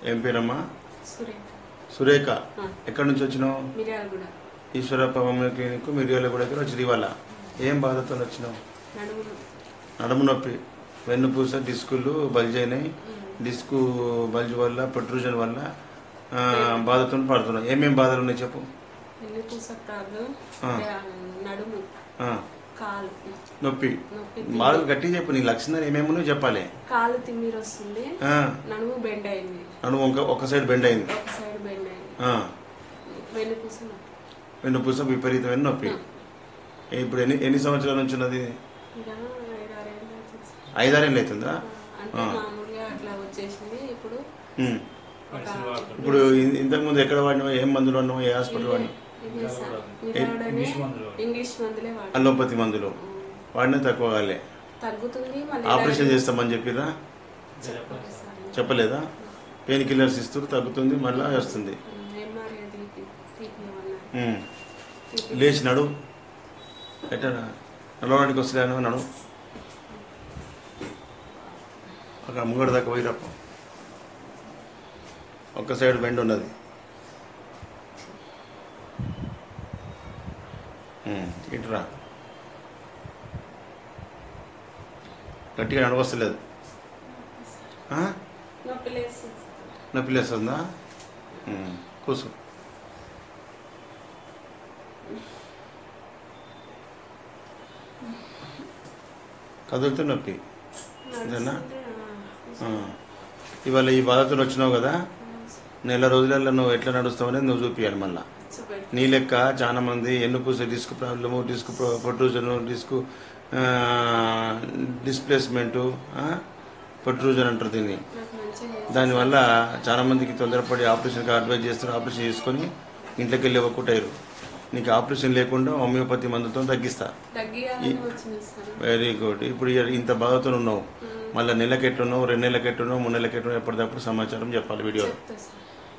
ఏం పేరమ్మా సురేఖ సురేఖ ఆ. ఎక్కడి నుంచి వచ్చినావు మిర్యాలగూడ ఈశ్వరప్ప హోమియో క్లినిక్ మిరియాల కూడా వచ్చింది ఇవాళ ఏం బాధతో వచ్చినావు నడుములు నడుము నొప్పి వెన్నుపూస డిస్కులు బల్జ్ అయినాయి డిస్కు బల్జ్ వల్ల ప్రొట్రూజన్ వల్ల ఆ, బాధతో పడుతున్నావు ఏమేం బాధలు ఉన్నాయి చెప్పు వెన్నుపూస ప్రాబ్లం ఆ. నడుము ఆ, కాలు నొప్పి నొప్పి బాధలు గట్టిగా చెప్పు నీ లక్షణాలు ఏమేమో చెప్పాలి కాలు తిమ్మిరి వస్తుంది ఆ, నడుము బెండ్ అయింది నడుము ఒక ఒక సైడ్ బెండ్ అయింది ఒక సైడ్ బెండ్ అయింది ఆ, వెన్నుపూస నొప్పి వెన్నుపూస విపరీతమైన నొప్పి ఇప్పుడు ఎన్ని ఎన్ని సంవత్సరాల నుంచి ఉన్నది ఇక ఐదారేళ్ళు అవుతుంది సార్. ఐదారేళ్ళు అవుతుందా అంటే మామూలుగా అట్లా వచ్చేసింది ఇప్పుడు ఉమ్. ఒక ఇప్పుడు ఇ- ఇంతకుముందు ఎక్కడ వాడినావు ఏం మందులు వాడినావు ఏ హాస్పిటల్ వాడినావు ఇదే సార్ మిరాడనే ఇంగ్లీష్ మందులే వాడు అల్లోపతి మందులు వాడినా తక్కువ కాలే తగ్గుతుంది మళ్ళీ ఆపరేషన్ చేస్తామని చెప్పిరా చెప్పాలి సార్ చెప్పలేదా పెయిన్ కిల్లర్స్ ఇస్తారు తగ్గుతుంది మళ్ళీ వస్తుంది ఎంఆర్ఐ తీపి తీపియమన్నారు ఉమ్. లేచి నడు ఎట్లా నడవడానికి వస్తలేను నడు అక్కడ ముంగడ దాకా పోయిరప్ప ఒక్క సైడ్ బెండ్ ఉన్నది ఉమ్, ఇటురా గట్టిగా నడవస్తలేదు ఆ? నొప్పి లేస్తుంది నొప్పి లేస్తుందా ఉమ్, కూర్చో కదులుతూ నొప్పి ఇదేనా? ఆ. ఇవాళ ఈ బాధతో వచ్చినావు కదా నెల రోజులలో నువ్వు ఎట్లా నడుస్తావనేది నువ్వు చూపించాలి మళ్ళా నీ లెక్క చాలా మంది ఎన్నుపూస disc problem disc protrusion disc displacement protrusion అంటారు దీన్ని నాకు మంచిగా దానివల్ల చాలా మందికి తొందరపడి ఆపరేషన్కి అడ్వైజ్ చేస్తారు ఆపరేషన్ చేసుకొని ఇంట్లోకి వెళ్ళి ఇవ్వకుంటారు నీకు ఆపరేషన్ లేకుండా హోమియోపతి మందుతో తగ్గిస్తా తగ్గియాలని వచ్చింది సార్ వెరీ గుడ్ ఇప్పుడు ఇ- ఇంత బాధతో ఉన్నావు మళ్ళీ నెలకి ఎట్లున్నావు రెండు నెలలకి ఎట్లున్నావు మూడు నెలలకి ఎట్లున్నావు ఎప్పటికప్పుడు సమాచారం చెప్పాలి వీడియో చెప్తా సార్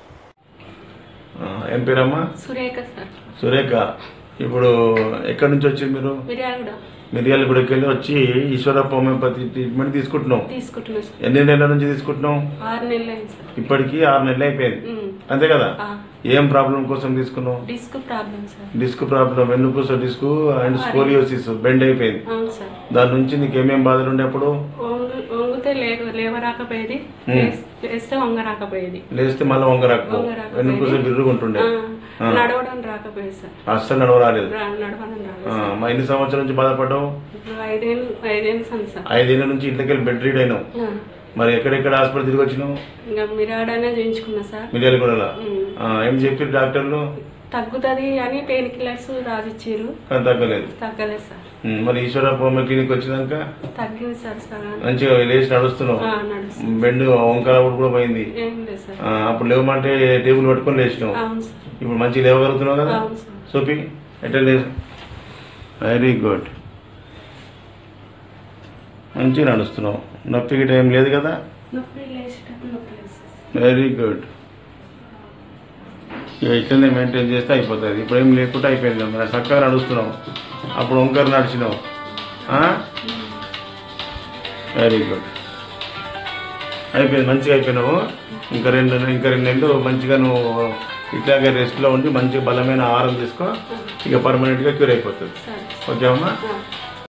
ఏం పేరమ్మా సురేఖ సార్ సురేఖ ఇప్పుడు ఎక్కడి నుంచి వచ్చి మీరు మిర్యాలగూడ మిరియాల గుడికి వెళ్ళి వచ్చి ఈశ్వరప్ప హోమియోపతి ట్రీట్మెంట్ తీసుకుంటున్నావు తీసుకుంటున్నా సార్ ఎన్ని నెలల నుంచి తీసుకుంటున్నావు ఆరు నెలలు అయింది సార్ ఇప్పటికి ఆరు నెలలు అయిపోయింది ఉమ్. అంతే కదా ఆ, ఏం ప్రాబ్లం కోసం తీసుకున్నావు disc problem sir disc problem వెన్నుపూస డిస్క్ అండ్ స్కోలియోసిస్ బెండ్ అయిపోయింది అవును సార్ దాని నుంచి నీకు ఏమేం బాధలు ఉండే అప్పుడు వంగు వంగితే లే లేవరాకపోయేది ఉమ్. లేస్- లేస్తే వంగ రాకపోయేది లేస్తే మళ్ళీ వంగరాకు వంగ రాకపోయేది. వెన్నుపూస బిర్రుగుంటుండే ఆ, నడవడం రాకపోయేది సార్ అస్సలు నడవరాలేదు రా- నడవడం రాలేదు ఆ, మా ఎన్ని సంవత్సరాల నుంచి బాధపడ్డావు ఇప్పుడు ఐదేళ్ళు ఐదేళ్ళు సంది సార్ ఐదేళ్ల నుంచి ఇంట్లోకి వెళ్ళి బెడ్ రీడ్ అయినావు ఆ, మరి ఎక్కడెక్కడ హాస్పిటల్ తిరిగి వచ్చినావు ఇంకా మిరాడనే చేయించుకున్నా సార్ మిర్యాల కూడా ఉమ్. ఏం చెప్పారు డాక్టర్లు తగ్గుతుంది అని పెయిన్ కిల్లర్స్ రాసిచ్చారు కానీ తగ్గలేదు తగ్గలేదు సార్ ఉమ్, మరి ఈశ్వరప్ప హోమియో క్లినిక్ వచ్చినాక తగ్గింది సార్ సార్ మంచిగా లేచి నడుస్తున్నావు ఆ, నడుస్తుంది బెండ్ వంకర కూడా పోయింది ఏం లేదు సార్ ఆ, అప్పుడు లేవమంటే టేబుల్ పట్టుకొని లేచినావు అవును సార్ ఇప్పుడు మంచిగా లేవగలుగుతున్నావు కదా అవును సార్ సోపి ఎట్లా లేదు వెరీ గుడ్ మంచిగా నడుస్తున్నావు నొప్పి గిట్ట ఏం లేదు కదా నొప్పి లేచేటప్పుడు నొప్పి లేదు సార్ వెరీ గుడ్ ఇక ఇట్లనే మెయింటైన్ చేస్తే అయిపోతుంది ఇప్పుడు ఏం లేకుండా అయిపోయింది మరి చక్కగా నడుస్తున్నావు అప్పుడు వంకర నడిచినావు వెరీ గుడ్ అయిపోయింది మంచిగా అయిపోయినావు ఇంకా రెండు ఇంకా రెండు నెలలు మంచిగా నువ్వు ఇట్లాగే రెస్ట్లో ఉండి మంచి బలమైన ఆహారం తీసుకో ఇక పర్మనెంట్గా క్యూర్ అయిపోతుంది సరే ఓకే అమ్మా ఆ.